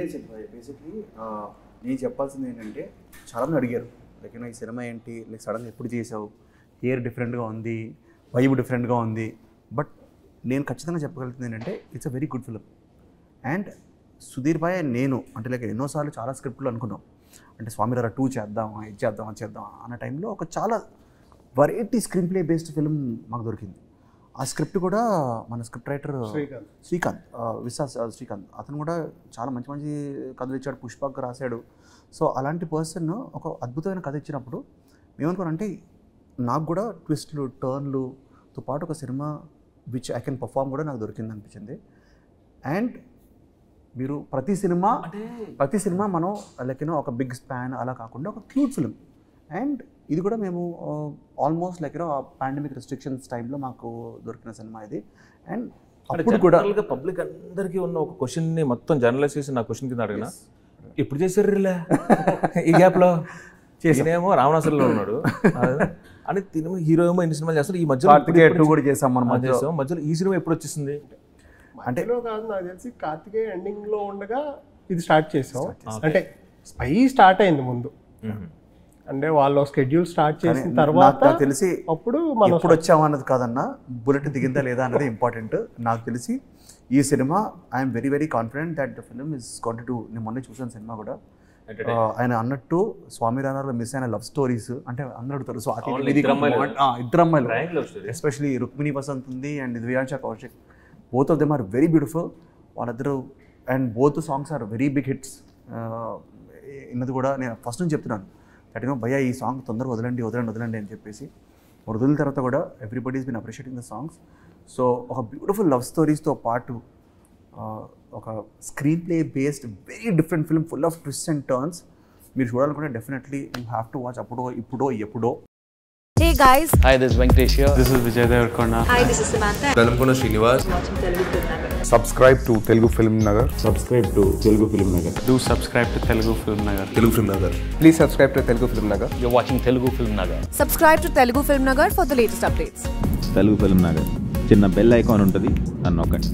లేదు చెప్పాలి బేసిక్లీ నేను చెప్పాల్సింది ఏంటంటే చాలామంది అడిగారు లైక్ ఈ సినిమా ఏంటి లైక్ సడన్గా ఎప్పుడు చేసావు హెయిర్ డిఫరెంట్గా ఉంది వైబ్ డిఫరెంట్గా ఉంది బట్ నేను ఖచ్చితంగా చెప్పగలుగుతుంది ఏంటంటే it's a very good film and Sudheer భాయ్ and నేను అంటే లైక్ ఎన్నోసార్లు చాలా స్క్రిప్ట్లు అనుకున్నాం అంటే స్వామిరారా టూ చేద్దామా ఇది చేద్దామా చేద్దామా అన్న టైంలో ఒక చాలా variety screenplay based film మాకు దొరికింది ఆ స్క్రిప్ట్ కూడా మన స్క్రిప్ట్ రైటర్ శ్రీకాంత్. శ్రీకాంత్ ఆ, విశ్వాస్ ఆ, శ్రీకాంత్ అతను కూడా చాలా మంచి మంచి కథలు ఇచ్చాడు పుష్పక్ రాశాడు సో అలాంటి పర్సన్ ఒక అద్భుతమైన కథ ఇచ్చినప్పుడు మేమనుకున్నాం నాకు కూడా ట్విస్ట్లు టర్న్లుతో పాటు ఒక సినిమా విచ్ ఐ కెన్ పర్ఫామ్ కూడా నాకు దొరికింది అనిపించింది అండ్ మీరు ప్రతి సినిమా ప్రతి సినిమా మనం లైక్ యూనో ఒక బిగ్ స్పాన్ అలా కాకుండా ఒక క్యూట్ ఫిలిం అండ్ ఇది కూడా మేము almost like you know pandemic restrictions టైంలో మాకు దొరికిన సినిమా ఇది అండ్ అప్పుడు కూడా జనరల్గా పబ్లిక్ అందరికీ ఉన్న ఒక క్వశ్చన్ ని మొత్తం జనరలైజ్ చేసి నా క్వశ్చన్ కింద అడిగిన ఎప్పుడు చేశారు రిలే ఈ గ్యాప్ లో ఈయనేమో రావణాసురులో ఉన్నాడు అని తిను హీరో ఏమో ఎన్ని సినిమాలు చేస్తారు ఈ మధ్యలో కార్తికేయ టూ కూడా చేసాం మనం ఆ, మధ్యలో చేసాం. మధ్యలో ఈ సినిమా ఎప్పుడు వచ్చేసింది అంటే మధ్యలో కాదు నాకు తెలిసి కార్తికేయ ఎండింగ్ లో ఉండగా ఇది స్టార్ట్ చేసాం అంటే స్పై స్టార్ట్ అయింది ముందు అంటే వాళ్ళు స్కెడ్యూల్ స్టార్ట్ చేసిన నాకు తర్వాత నాకు తెలిసి అప్పుడు మనం ఎప్పుడు వచ్చాము అన్నది కాదన్నా బుల్లెట్ దిగిందా లేదా అన్నది ఇంపార్టెంట్ నాకు తెలిసి ఈ సినిమా I'm very very confident that the film is కాంటి టు నేను మొన్న చూసాను సినిమా కూడా ఆ, ఆయన అన్నట్టు స్వామి రానాలో మిస్ అయిన లవ్ స్టోరీస్ అంటే అందరూ అడుగుతారు సో అతి అవునులే, ఇది ఇద్దరు అమ్మాయిలు. ఆ, ఇద్దరు అమ్మాయిలు Triangle love story. Especially Rukmini Vasanth ఉంది and Divyansha Kaushik both of them are very beautiful వాళ్ళిద్దరు and both songs are very big hits ఇన్నది కూడా నేను ఫస్ట్ నుంచి చెప్తున్నాను దట్ యూనో భయ్యా ఈ సాంగ్ తొందరగా వదలండి వదలండి వదలండి అని చెప్పేసి వదిలిన తర్వాత కూడా everybody is been appreciating the songs so ఒక బ్యూటిఫుల్ లవ్ స్టోరీస్తో పాటు ఆ, ఒక screenplay based very different film full of twist and turns మీరు చూడాలనుకుంటే definitely you have to watch Appudo Ippudo ఎప్పుడో Hey guys, Hi, this is Venkatesh here. This is Vijay Devarkonda. hi, this is Samantha. Velankonda Srinivas subscribe to Telugu Film Nagar. Do subscribe to Telugu Film Nagar. Telugu film Nagar Please subscribe to Telugu Film Nagar. You're watching Telugu Film Nagar. Subscribe to Telugu Film Nagar for the latest updates. Telugu film Nagar చిన్న bell icon ఉంటుంది అని నొక్కండి